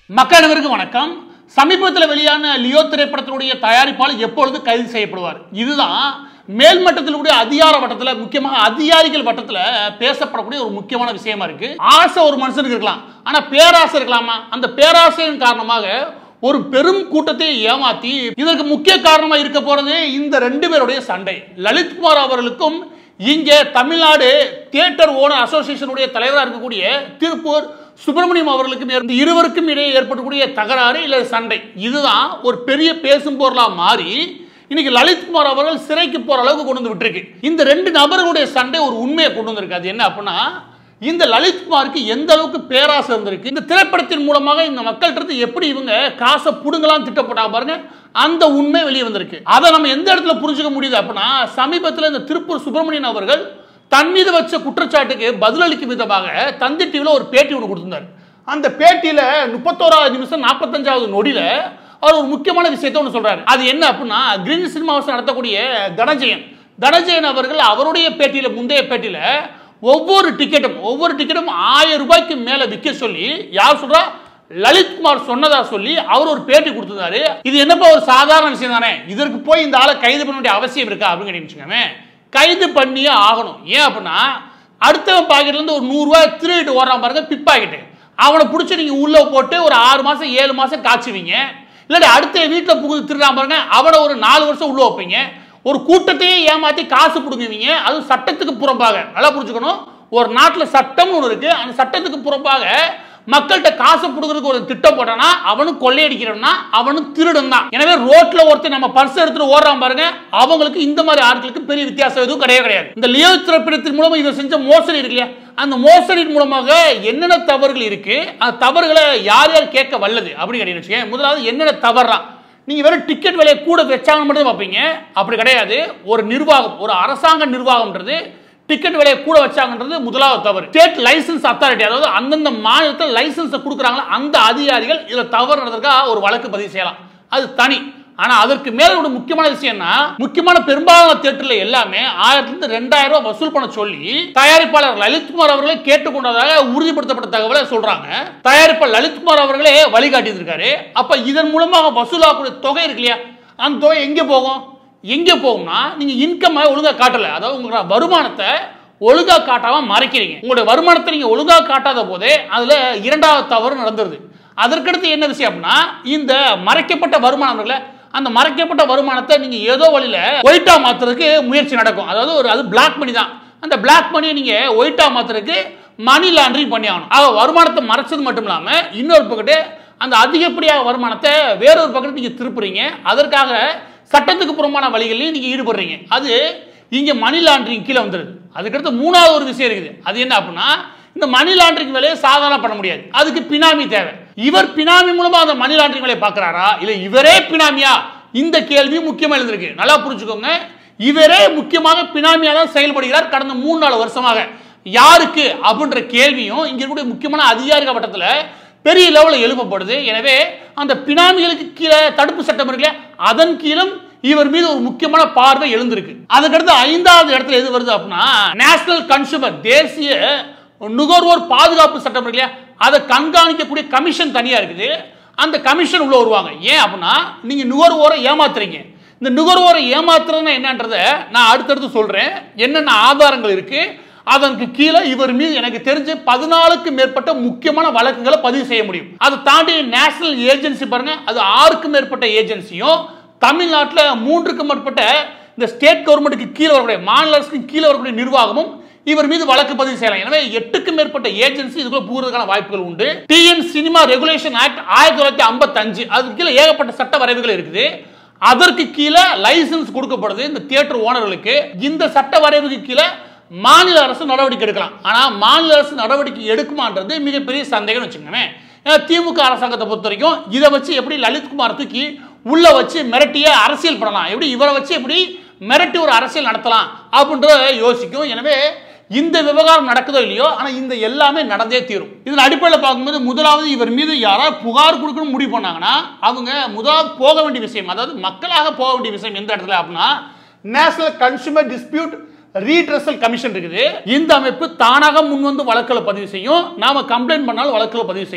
மக்கள் அனைவருக்கும் வணக்கம் சமீபத்தில் வெளியான லியோ திரைப்படத்தினுடைய தயாரிப்பாளர் எப்பொழுது கைது செய்யப்படுவார் இதுதான் மேல்மட்டத்தில் கூடிய அதிகார வட்டத்தில் முக்கியமாக அதிகாரிகள் வட்டத்தில் பேசப்படக்கூடிய ஒரு முக்கியமான விஷயமா இருக்கு ஆசை ஒரு மனுஷனுக்கு இருக்கலாம் ஆனா பேராசை இருக்கலாமா அந்த பேராசையின் காரணமாக ஒரு பெரும் கூட்டத்தை ஏமாத்தி இதற்கு முக்கிய காரணமா இருக்க போறது இந்த ரெண்டு பேருடைய சண்டை லலித்குமார் அவர்களுக்கும் இங்கே தமிழ்நாடு தியேட்டர் ஓனர் அசோசியேஷனுடைய தலைவராக இருக்கக்கூடிய திருப்பூர் சுப்பிரமணியம் அவர்களுக்கும் இந்த இருவருக்கும் இடையே ஏற்படக்கூடிய தகராறு இல்லை சண்டை இதுதான் ஒரு பெரிய பேசும் பொருளா மாறி இன்னைக்கு லலித்குமார் அவர்கள் சிறைக்கு போற அளவுக்கு கொண்டு வந்து விட்டுருக்கு இந்த ரெண்டு நபர்களுடைய சண்டை ஒரு உண்மையை கொண்டு வந்திருக்கு அது என்ன அப்படின்னா இந்த லலித்குமாருக்கு எந்த அளவுக்கு பேராசை இருந்திருக்கு இந்த திரைப்படத்தின் மூலமாக இந்த மக்கள்கிட்ட இருந்து எப்படி இவங்க காசை புடுங்கலாம் திட்டப்பட்டாங்க பாருங்க அந்த உண்மை வெளியே வந்திருக்கு அதை நம்ம எந்த இடத்துல புரிஞ்சுக்க முடியுது அப்படின்னா சமீபத்தில் இந்த திருப்பூர் சுப்பிரமணியன் அவர்கள் தன் மீது வச்ச குற்றச்சாட்டுக்கு பதிலளிக்கும் விதமாக தந்தி டிவியில் ஒரு பேட்டி ஒன்று கொடுத்திருந்தார் அந்த பேட்டியில் முப்பத்தோராவது நிமிஷம் நாற்பத்தஞ்சாவது நொடியில் அவர் ஒரு முக்கியமான விஷயத்தை ஒன்று சொல்றாரு அது என்ன அப்படின்னா கிரீன் சினிமாஸ் நடத்தக்கூடிய தனஜெயன் தனஜெயன் அவர்கள் அவருடைய பேட்டியில் முந்தைய பேட்டியில் ஒவ்வொரு டிக்கெட்டும் ஒவ்வொரு டிக்கெட்டும் ஆயிரம் ரூபாய்க்கு மேலே விற்க சொல்லி யார் சொல்றா லலித்குமார் சொன்னதா சொல்லி அவர் ஒரு பேட்டி கொடுத்திருந்தாரு இது என்னப்பா ஒரு சாதாரண விஷயம் தானே இதற்கு போய் இந்த ஆளை கைது பண்ண வேண்டிய அவசியம் இருக்கா அப்படின்னு கேட்டீங்கன்னு கைது பண்ணியே ஆகணும் ஏன் அப்படின்னா அடுத்தவன் பாக்கெட்ல இருந்து ஒரு நூறுரூவா திருடிட்டு ஓடுறான் பாருங்க பிக் பாக்கெட்டு அவனை பிடிச்சி நீங்க உள்ள போட்டு ஒரு ஆறு மாசம் ஏழு மாசம் காய்ச்சுவீங்க இல்லாட்டி அடுத்த வீட்டில் புகுந்து திருடான் பாருங்க அவனை ஒரு நாலு வருஷம் உள்ள வைப்பீங்க ஒரு கூட்டத்தையே ஏமாத்தி காசு பிடுங்குவீங்க அது சட்டத்துக்கு புறம்பாக நல்லா புரிஞ்சுக்கணும் ஒரு நாட்டில் சட்டம்னு ஒன்று இருக்கு அந்த சட்டத்துக்கு புறம்பாக மக்கள்கிட்ட காசு கொடுக்கறதுக்கு ஒரு திட்டம் போட்டானா அவனும் கொள்ளையடிக்கிறவனா அவனும் திருடன் தான் எனவே ரோட்ல ஒருத்தர் நம்ம பர்ஸ் எடுத்துட்டு ஓடுறான் பாருங்க அவங்களுக்கு இந்த மாதிரி ஆட்களுக்கு பெரிய வித்தியாசம் எதுவும் கிடையவே கிடையாது இந்த லியோ திரைப்படத்தின் மூலமா இதை செஞ்ச மோசடி இருக்கு இல்லையா அந்த மோசடியின் மூலமாக என்னென்ன தவறுகள் இருக்கு அந்த தவறுகளை யார் யார் கேட்க வல்லது அப்படின்னு கேட்டீங்கன்னு முதலாவது என்னென்ன தவறான் நீங்க வெறும் டிக்கெட் விலையை கூட வச்சாங்க மட்டும் பார்ப்பீங்க அப்படி கிடையாது ஒரு நிர்வாகம் ஒரு அரசாங்க நிர்வாகம்ன்றது டிக்கெட் விலையை கூட வச்சாங்கன்றது முதலாவது தவறு ஸ்டேட் லைசன்ஸ் அத்தாரிட்டி அதாவது அந்தந்த மாநிலத்தில் லைசன்ஸை கொடுக்குறாங்களா அந்த அதிகாரிகள் இதில் தவறு நடந்திருக்கா ஒரு வழக்கு பதிவு செய்யலாம் அது தனி ஆனா அதற்கு மேல ஒரு முக்கியமான விஷயம்னா முக்கியமான பெரும்பாலான தேட்டர்ல எல்லாமே ஆயிரத்துல இருந்து ரெண்டாயிரம் ரூபாய் வசூல் பண்ண சொல்லி தயாரிப்பாளர் லலித்குமார் அவர்களே கேட்டுக்கொண்டதாக உறுதிப்படுத்தப்பட்ட தகவலை சொல்றாங்க தயாரிப்பாளர் லலித்குமார் அவர்களே வழிகாட்டி இருக்காரு அப்ப இதன் மூலமாக வசூலாகக்கூடிய தொகை இருக்கு இல்லையா அந்த தொகை எங்க போகும் எங்க போகும்னா நீங்க இன்கம் ஒழுங்கா காட்டல அதாவது உங்களோட வருமானத்தை ஒழுங்கா காட்டாம மறைக்கிறீங்க உங்களுடைய வருமானத்தை நீங்க ஒழுங்கா காட்டாத போதே அதுல இரண்டாவது தவறு நடந்துருது அதற்கடுத்து என்ன விஷயம் அப்படின்னா இந்த மறைக்கப்பட்ட வருமானம் இருக்குல்ல அந்த மறைக்கப்பட்ட வருமானத்தை நீங்க ஏதோ வழியில ஒயிட்டா மாத்துறதுக்கு முயற்சி நடக்கும் அதாவது ஒரு அது பிளாக் மணி தான் அந்த பிளாக் மணியை நீங்க ஒயிட்டா மாத்துறதுக்கு மணி லாண்டரிங் பண்ணி ஆகணும் ஆக வருமானத்தை மறைச்சது மட்டும் இல்லாம இன்னொரு பக்கத்து அந்த அதிகப்படியாக வருமானத்தை வேறொரு பக்கத்து நீங்க திருப்புறீங்க அதற்காக சட்டத்துக்கு புறம்பான வழிகளையும் நீங்க ஈடுபடுறீங்க அது இங்க மணி லாண்டரிங் கீழே வந்துருது அதுக்கடுத்து மூணாவது ஒரு விஷயம் இருக்குது அது என்ன அப்படின்னா இந்த மணி லாண்டரிங் வேலையை சாதாரண பண்ண முடியாது அதுக்கு பினாமி தேவை இவர் பினாமி மூலமா அந்த மணி லாண்டரிங் வேலையை பார்க்கறாரா இல்ல இவரே பினாமியா இந்த கேள்வி முக்கியமா எழுந்திருக்கு நல்லா புரிஞ்சுக்கோங்க இவரே முக்கியமாக பினாமியா தான் செயல்படுகிறார் கடந்த மூணு நாலு வருஷமாக யாருக்கு அப்படின்ற கேள்வியும் இங்க இருக்கக்கூடிய முக்கியமான அதிகாரிக வட்டத்தில் பெரிய லெவலில் எழுப்பப்படுது எனவே அந்த பினாமிகளுக்கு கீழே தடுப்பு சட்டம் இருக்குல்ல அதன் கீழும் இவர் மீது ஒரு முக்கியமான பார்வை எழுந்திருக்கு அதுக்கடுத்து ஐந்தாவது இடத்துல எது வருது அப்படின்னா நேஷனல் கன்சூமர் தேசிய நுகர்வோர் பாதுகாப்பு சட்டம் இருக்கு இல்லையா அதை கண்காணிக்கக்கூடிய கமிஷன் தனியா இருக்குது அந்த கமிஷன் உள்ள வருவாங்க ஏன் அப்படின்னா நீங்க நுகர்வோரை ஏமாத்துறீங்க இந்த நுகர்வோரை ஏமாத்துறதுன்னா என்னன்றதை நான் அடுத்தடுத்து சொல்றேன் என்னென்ன ஆதாரங்கள் இருக்கு அதற்கு கீழே இவர் மீது எனக்கு தெரிஞ்சு பதினாலுக்கு மேற்பட்ட முக்கியமான வழக்குகளை பதிவு செய்ய முடியும் அதை தாண்டி நேஷனல் ஏஜென்சி பாருங்க அது ஆறுக்கும் மேற்பட்ட ஏஜென்சியும் தமிழ்நாட்டில் மூன்றுக்கும் மேற்பட்ட இந்த ஸ்டேட் கவர்மெண்ட்டுக்கு கீழே வரக்கூடிய மாநில அரசுக்கு கீழே வரக்கூடிய நிர்வாகமும் இவர் மீது வழக்கு பதிவு செய்யலாம் எனவே எட்டுக்கும் மேற்பட்ட ஏஜென்சி இதுக்குள்ள போகிறதுக்கான வாய்ப்புகள் உண்டு டிஎன் சினிமா ரெகுலேஷன் ஆக்ட் ஆயிரத்தி தொள்ளாயிரத்தி ஐம்பத்தஞ்சு அதுக்கு கீழே ஏகப்பட்ட சட்ட வரைவுகள் இருக்குது அதற்கு கீழே லைசன்ஸ் கொடுக்கப்படுது இந்த தியேட்டர் ஓனர்களுக்கு இந்த சட்ட வரைவுக்கு கீழே மாநில அரசு நடவடிக்கை எடுக்கலாம் ஆனா மாநில அரசு நடவடிக்கை எடுக்குமான்றது மிகப்பெரிய சந்தேகம் வச்சுக்கோங்களேன் ஏன்னா திமுக அரசாங்கத்தை பொறுத்த வரைக்கும் இதை வச்சு எப்படி லலித்குமார் தூக்கி உள்ள வச்சு மிரட்டிய அரசியல் பண்ணலாம் எப்படி இவரை வச்சு எப்படி மிரட்டி ஒரு அரசியல் நடத்தலாம் அப்படின்றத யோசிக்கும் எனவே இந்த விவகாரம் நடக்குதோ இல்லையோ ஆனா இந்த எல்லாமே நடந்தே தீரும் இதன் அடிப்படையில் பார்க்கும்போது முதலாவது இவர் மீது யாராவது புகார் கொடுக்கணும் முடிவு பண்ணாங்கன்னா அவங்க முதலாவது போக வேண்டிய விஷயம் அதாவது மக்களாக போக வேண்டிய விஷயம் எந்த இடத்துல அப்படின்னா national consumer dispute redressal commission இருக்குது இந்த அமைப்பு தானாக முன்வந்து வழக்குகளை பதிவு செய்யும் நாம கம்ப்ளைண்ட் பண்ணாலும் வழக்குகளை பதிவு செய்யும்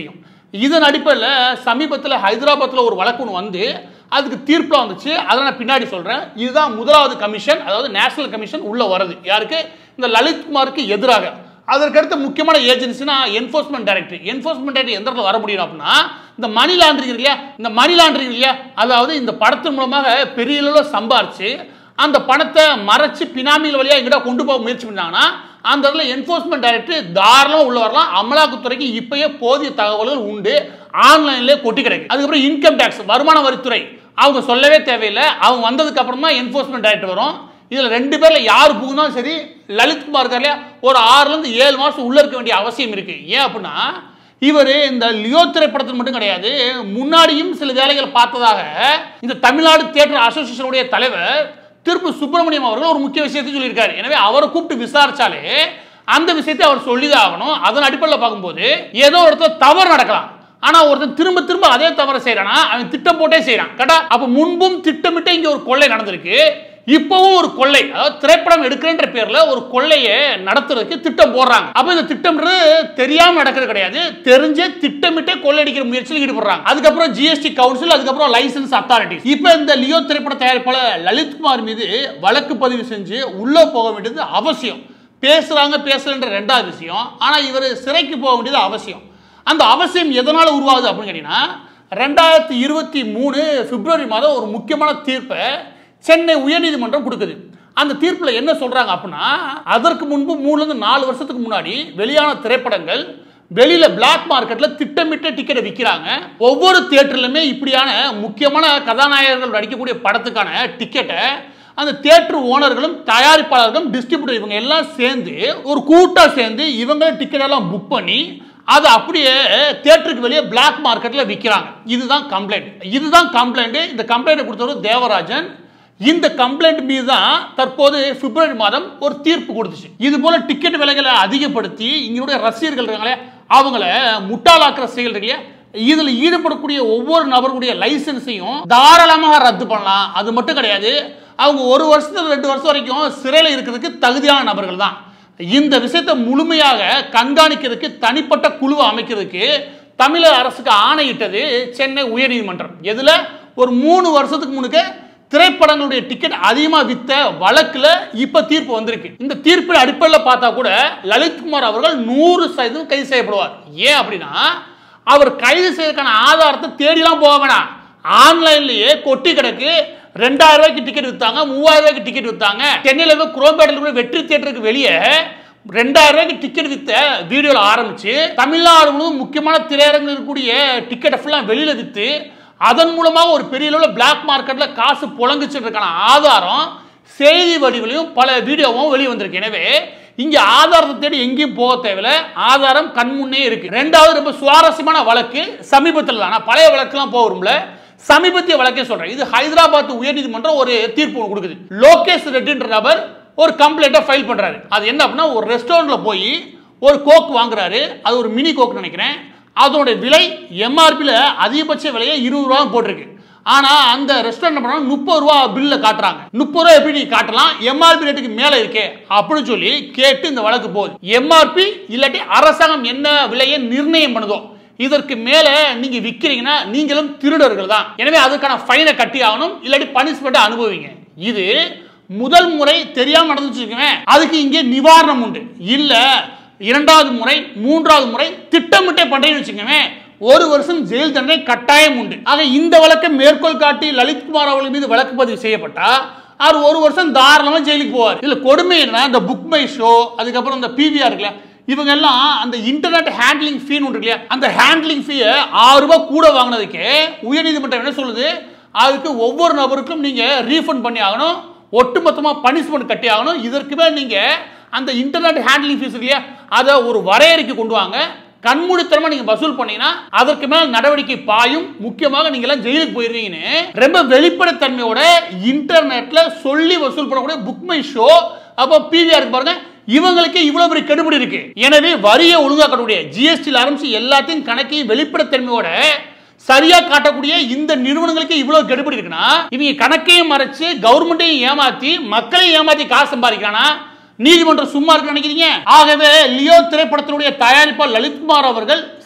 இதன் அடிப்படையில் சமீபத்தில் ஹைதராபாத்தில் ஒரு வழக்கு ஒன்று வந்து அதுக்கு தீர்ப்பில் வந்துச்சு அதை நான் பின்னாடி சொல்கிறேன் இதுதான் முதலாவது கமிஷன் அதாவது நேஷனல் கமிஷன் உள்ள வருது யாருக்கு இந்த லலித்குமாருக்கு எதிராக அதற்கடுத்த முக்கியமான ஏஜென்சினா என்ஃபோர்ஸ்மெண்ட் டைரக்டர் என்ஃபோர்ஸ்மெண்ட் டைரக்டர் எந்த இடத்துல வர முடியும் அப்படின்னா இந்த மணி லாண்டரிங் இல்லையா இந்த மணி லாண்டரிங் இல்லையா அதாவது இந்த படத்தின் மூலமாக பெரிய அளவில் சம்பாரிச்சு அந்த பணத்தை மறைச்சு பினாமிகள் வழியா எங்கிட்ட கொண்டு போக முயற்சி பண்ணாங்கன்னா அந்த இடத்துல என்ஃபோர்ஸ்மெண்ட் டைரக்டர் தாராளமாக உள்ள வரலாம் அமலாக்கத்துறைக்கு இப்பயே போதிய தகவல்கள் உண்டு ஆன்லைன்லேயே கொட்டி கிடைக்கும் அதுக்கப்புறம் இன்கம் டேக்ஸ் வருமான வரித்துறை அவங்க சொல்லவே தேவையில்லை அவங்க வந்ததுக்கு அப்புறம் தான் என்ஃபோர்ஸ்மெண்ட் டைரக்டர் வரும் இதில் ரெண்டு பேரில் யார் புகுந்தாலும் சரி லலித்குமார் இருக்கார் இல்லையா ஒரு ஆறுலேருந்து ஏழு மாதம் உள்ளே இருக்க வேண்டிய அவசியம் இருக்கு ஏன் அப்படின்னா இவர் இந்த லியோ திரைப்படத்தில் மட்டும் கிடையாது முன்னாடியும் சில வேலைகள் பார்த்ததாக இந்த தமிழ்நாடு தியேட்டர் அசோசியேஷனுடைய தலைவர் திருப்பு சுப்பிரமணியம் அவர்கள் ஒரு முக்கிய விஷயத்தை சொல்லியிருக்காரு எனவே அவரை கூப்பிட்டு விசாரிச்சாலே அந்த விஷயத்தை அவர் சொல்லிதான் ஆகணும் அதன் அடிப்படையில் பார்க்கும்போது ஏதோ ஒரு இடத்துல தவறு நடக்கலாம் ஆனா ஒருத்தன் திரும்ப திரும்ப அதே தவறை செய்யறானா அவன் திட்டம் போட்டே செய்யறான் கேட்டா அப்ப முன்பும் திட்டமிட்டே இங்க ஒரு கொள்ளை நடந்திருக்கு இப்பவும் ஒரு கொள்ளை அதாவது திரைப்படம் எடுக்கிறேன்ற பேர்ல ஒரு கொள்ளையை நடத்துறதுக்கு திட்டம் போடுறாங்க அப்ப இந்த திட்டம்ன்றது தெரியாம நடக்கிறது கிடையாது தெரிஞ்சே திட்டமிட்டே கொள்ளையடிக்கிற முயற்சியில் ஈடுபடுறாங்க அதுக்கப்புறம் ஜிஎஸ்டி கவுன்சில் அதுக்கப்புறம் லைசன்ஸ் அத்தாரிட்டி இப்ப இந்த லியோ திரைப்பட தயாரிப்பாளர் லலித்குமார் மீது வழக்கு பதிவு செஞ்சு உள்ள போக வேண்டியது அவசியம் பேசுறாங்க பேசலன்ற ரெண்டாவது விஷயம் ஆனா இவர் சிறைக்கு போக வேண்டியது அவசியம் அந்த அவசியம் எதனால உருவாகுது அப்படின்னு கேட்டீங்கன்னா ரெண்டாயிரத்தி இருபத்தி மூணு பிப்ரவரி மாதம் ஒரு முக்கியமான தீர்ப்பை சென்னை உயர்நீதிமன்றம் கொடுக்குது அந்த தீர்ப்பில் என்ன சொல்றாங்க அப்படின்னா அதற்கு முன்பு மூணுலேருந்து நாலு வருஷத்துக்கு முன்னாடி வெளியான திரைப்படங்கள் வெளியில பிளாக் மார்க்கெட்ல திட்டமிட்ட டிக்கெட்டை விற்கிறாங்க ஒவ்வொரு தியேட்டர்லையுமே இப்படியான முக்கியமான கதாநாயகர்கள் நடிக்கக்கூடிய படத்துக்கான டிக்கெட்டை அந்த தியேட்டர் ஓனர்களும் தயாரிப்பாளர்களும் டிஸ்ட்ரிபியூட்டர் இவங்க எல்லாம் சேர்ந்து ஒரு கூட்டா சேர்ந்து இவங்க டிக்கெட் எல்லாம் புக் பண்ணி அதை அப்படியே தியேட்டருக்கு வெளியே பிளாக் மார்க்கெட்ல விற்கிறாங்க இதுதான் கம்ப்ளைண்ட் இதுதான் கம்ப்ளைண்ட் இந்த கம்ப்ளைண்ட் கொடுத்தவர் தேவராஜன் இந்த கம்ப்ளைண்ட் மீது தான் தற்போது பிப்ரவரி மாதம் ஒரு தீர்ப்பு கொடுத்துச்சு இது போல டிக்கெட் விலைகளை அதிகப்படுத்தி இங்களுடைய ரசிகர்கள் இருக்காங்களே அவங்கள முட்டாளாக்குற செயல் இருக்கு இல்லையா இதுல ஈடுபடக்கூடிய ஒவ்வொரு நபர்களுடைய லைசன்ஸையும் தாராளமாக ரத்து பண்ணலாம் அது மட்டும் கிடையாது அவங்க ஒரு வருஷத்துல ரெண்டு வருஷம் வரைக்கும் சிறையில் இருக்கிறதுக்கு தகுதியான நபர்கள் தான் இந்த விஷயத்தை முழுமையாக கண்காணிக்கிறதுக்கு தனிப்பட்ட குழுவை அமைக்கிறதுக்கு தமிழக அரசுக்கு ஆணையிட்டது சென்னை உயர்நீதிமன்றம் எதுல ஒரு மூணு வருஷத்துக்கு முன்னுக்கு திரைப்படங்களுடைய டிக்கெட் அதிகமாக வித்த வழக்குல இப்ப தீர்ப்பு வந்திருக்கு இந்த தீர்ப்பின் அடிப்படையில் பார்த்தா கூட லலித்குமார் அவர்கள் நூறு சதவீதம் கைது செய்யப்படுவார் ஏன் அப்படின்னா அவர் கைது செய்யறதுக்கான ஆதாரத்தை தேடிலாம் போக வேணாம் ஆன்லைன்லயே கொட்டி கிடக்கு ரெண்டாயிரம் ரூபாய்க்கு டிக்கெட் வித்தாங்க மூவாயிரம் ரூபாய்க்கு டிக்கெட் வித்தாங்க சென்னையில் இருக்க குரோம்பேட்டில் கூட வெற்றி தியேட்டருக்கு வெளியே ரெண்டாயிரம் ரூபாய்க்கு டிக்கெட் வித்த வீடியோல ஆரம்பிச்சு தமிழ்நாடு முழுவதும் முக்கியமான திரையரங்கு இருக்கக்கூடிய டிக்கெட்டை ஃபுல்லாக வெளியில வித்து அதன் மூலமாக ஒரு பெரிய அளவில் பிளாக் மார்க்கெட்ல காசு புழங்குச்சதுக்கான ஆதாரம் செய்தி வடிவிலையும் பல வீடியோவும் வெளியே வந்திருக்கு எனவே இங்க ஆதாரத்தை தேடி எங்கேயும் போக தேவையில்ல ஆதாரம் கண்முன்னே இருக்கு ரெண்டாவது ரொம்ப சுவாரஸ்யமான வழக்கு சமீபத்தில் தான் நான் பழைய வழக்குலாம் போகிறோம்ல சமீபத்திய வழக்கே சொல்றேன் இது ஹைதராபாத் உயர்நீதிமன்றம் ஒரு தீர்ப்பு ஒன்று கொடுக்குது லோகேஷ் ரெட்டின்ற நபர் ஒரு கம்ப்ளைண்ட்டை ஃபைல் பண்றாரு அது என்ன அப்படின்னா ஒரு ரெஸ்டாரண்ட்ல போய் ஒரு கோக் வாங்குறாரு அது ஒரு மினி கோக் நினைக்கிறேன் அதோட விலை எம்ஆர்பியில் அதிகபட்ச விலையை இருபது ரூபா போட்டிருக்கு ஆனா அந்த ரெஸ்டாரண்ட் பண்ணா முப்பது ரூபா பில்ல காட்டுறாங்க முப்பது ரூபா எப்படி நீ காட்டலாம் எம்ஆர்பி ரேட்டுக்கு மேல இருக்கே அப்படின்னு சொல்லி கேட்டு இந்த வழக்கு போகுது எம்ஆர்பி இல்லாட்டி அரசாங்கம் என்ன விலையை நிர்ணயம் பண்ணுதோ இதற்கு மேல நீங்க விக்கிறீங்கன்னா நீங்களும் திருடர்கள் தான் எனவே அதுக்கான ஃபைனை கட்டி ஆகணும் இல்லாட்டி பனிஷ்மெண்ட் அனுபவிங்க இது முதல் முறை தெரியாம நடந்துச்சு வச்சுக்கோங்க, அதுக்கு இங்கே நிவாரணம் உண்டு இல்ல இரண்டாவது முறை மூன்றாவது முறை திட்டமிட்டே பண்றேன்னு வச்சுக்கோங்க ஒரு வருஷம் ஜெயில் தண்டனை கட்டாயம் உண்டு ஆக இந்த வழக்கை மேற்கோள் காட்டி லலித்குமார் அவர்கள் மீது வழக்கு பதிவு செய்யப்பட்டா அவர் ஒரு வருஷம் தாராளமா ஜெயிலுக்கு போவார் இதுல கொடுமை என்ன இந்த புக் மை ஷோ அதுக்கப்புறம் இந்த பிவிஆர் இருக்குல்ல இவங்க எல்லாம் அந்த இன்டர்நெட் ஹேண்ட்லிங் ஃபீன்னு ஒன்று இருக்கு இல்லையா அந்த ஹேண்ட்லிங் ஃபீயை ஆறு ரூபாய் கூட வாங்கினதுக்கு உயர்நீதிமன்றம் என்ன சொல்லுது அதுக்கு ஒவ்வொரு நபருக்கும் நீங்க ரீஃபண்ட் பண்ணி ஆகணும் ஒட்டுமொத்தமாக பனிஷ்மெண்ட் கட்டி ஆகணும் இதற்கு மேல் நீங்க அந்த இன்டர்நெட் ஹேண்ட்லிங் ஃபீஸ் இல்லையா அதை ஒரு வரையறைக்கு கொண்டு வாங்க கண்மூடித்தனமா நீங்க வசூல் பண்ணீங்கன்னா அதற்கு மேல் நடவடிக்கை பாயும் முக்கியமாக நீங்க எல்லாம் ஜெயிலுக்கு போயிருவீங்கன்னு ரொம்ப வெளிப்படைத்தன்மையோட இன்டர்நெட்ல சொல்லி வசூல் பண்ணக்கூடிய புக் மை ஷோ அப்போ பிவிஆர் பாருங்க இவங்களுக்கு இவ்வளவு பெரிய கெடுபிடி இருக்கு எனவே வரியை ஒழுங்கா கட்டக்கூடிய ஜிஎஸ்டியில் ஆரம்பிச்சு எல்லாத்தையும் கணக்கையும் வெளிப்படைத்தன்மையோட சரியா காட்டக்கூடிய இந்த நிறுவனங்களுக்கு இவ்வளவு கெடுபிடி இருக்குன்னா இவங்க கணக்கையும் மறைச்சு கவர்மெண்ட்டையும் ஏமாத்தி மக்களையும் ஏமாத்தி காசு சம்பாதிக்கிறானா நீதிமன்றம் சும்மா இருக்கு நினைக்கிறீங்க ஆகவே லியோ திரைப்படத்தினுடைய தயாரிப்பாளர் லலித்குமார் அவர்கள்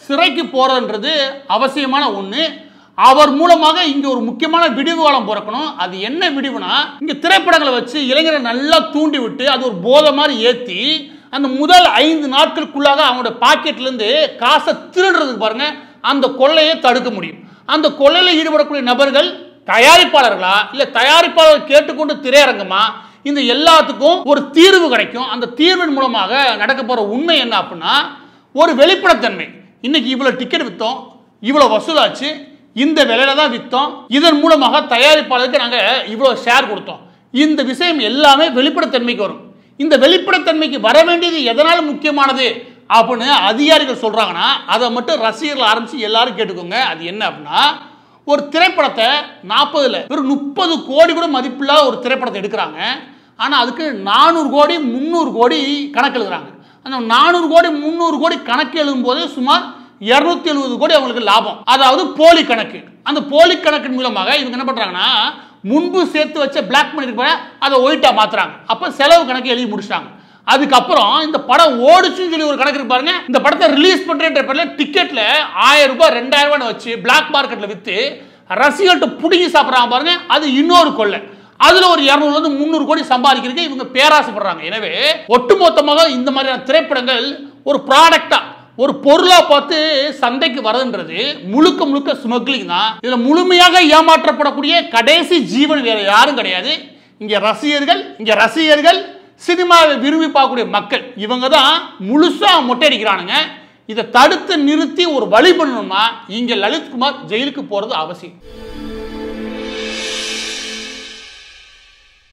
சிறைக்கு போறதுன்றது அவசியமான ஒண்ணு அவர் மூலமாக இங்க ஒரு முக்கியமான விடிவு காலம் பிறக்கணும் அது என்ன விடிவுனா இங்க திரைப்படங்களை வச்சு இளைஞரை நல்லா தூண்டி விட்டு அது ஒரு போதை மாதிரி ஏத்தி அந்த முதல் ஐந்து நாட்களுக்குள்ளாக அவங்களோட பாக்கெட்ல இருந்து காசை திருடுறதுக்கு பாருங்க அந்த கொள்ளையை தடுக்க முடியும் அந்த கொள்ளையில ஈடுபடக்கூடிய நபர்கள் தயாரிப்பாளர்களா இல்ல தயாரிப்பாளர் கேட்டுக்கொண்டு திரையரங்கமா இந்த எல்லாத்துக்கும் ஒரு தீர்வு கிடைக்கும் அந்த தீர்வின் மூலமாக நடக்க போற உண்மை என்ன அப்படின்னா ஒரு வெளிப்படைத்தன்மை இன்னைக்கு இவ்வளவு டிக்கெட் வித்தோம் இவ்வளவு வசூலாச்சு இந்த விலையில தான் வித்தோம் இதன் மூலமாக தயாரிப்பாளருக்கு நாங்க இவ்வளவு ஷேர் கொடுத்தோம் இந்த விஷயம் எல்லாமே வெளிப்படைத்தன்மைக்கு வரும் இந்த வெளிப்படைத்தன்மைக்கு வர வேண்டியது எதனால முக்கியமானது அப்படின்னு அதிகாரிகள் சொல்றாங்கன்னா அதை மட்டும் ரசிகர்கள் ஆரம்பிச்சு எல்லாரும் கேட்டுக்கோங்க அது என்ன அப்படின்னா ஒரு திரைப்படத்தை நாற்பதுல வெறும் முப்பது கோடி கூட மதிப்பில்லாத ஒரு திரைப்படத்தை எடுக்கிறாங்க ஆனால் அதுக்கு நானூறு கோடி முந்நூறு கோடி கணக்கு எழுதுறாங்க அந்த நானூறு கோடி முந்நூறு கோடி கணக்கு எழுதும்போது சுமார் இரநூத்தி எழுபது கோடி அவங்களுக்கு லாபம் அதாவது போலி கணக்கு அந்த போலி கணக்கின் மூலமாக இவங்க என்ன பண்றாங்கன்னா முன்பு சேர்த்து வச்ச பிளாக் மணி இருக்க அதை ஒயிட்டா மாத்துறாங்க அப்ப செலவு கணக்கு எழுதி முடிச்சிட்டாங்க அதுக்கப்புறம் இந்த படம் ஓடுச்சுன்னு சொல்லி ஒரு கணக்கு இருக்கு பாருங்க இந்த படத்தை ரிலீஸ் பண்றேன்ற பேர்ல டிக்கெட்ல ஆயிரம் ரூபாய் ரெண்டாயிரம் ரூபாய் வச்சு பிளாக் மார்க்கெட்ல வித்து ரசிகர்கிட்ட புடுங்கி சாப்பிடுறாங்க பாருங்க அது இன்னொரு கொள்ளை அதுல ஒரு இருநூறுல இருந்து முந்நூறு கோடி சம்பாதிக்கிறதுக்கு இவங்க பேராசைப்படுறாங்க எனவே ஒட்டுமொத்தமாக இந்த மாதிரியான திரைப்படங்கள் ஒரு ப்ராடக்டா ஒரு பொருளா பார்த்து சந்தைக்கு வரதுன்றது முழுக்க முழுக்க ஸ்மக்லிங் தான் இதுல முழுமையாக ஏமாற்றப்படக்கூடிய கடைசி ஜீவன் வேற யாரும் கிடையாது இங்க ரசிகர்கள் இங்க ரசிகர்கள் சினிமாவை விரும்பி பார்க்கக்கூடிய மக்கள் இவங்க தான் முழுசா மொட்டையடிக்கிறானுங்க இதை தடுத்து நிறுத்தி ஒரு வழி பண்ணணும்னா இங்க லலித்குமார் ஜெயிலுக்கு போறது அவசியம்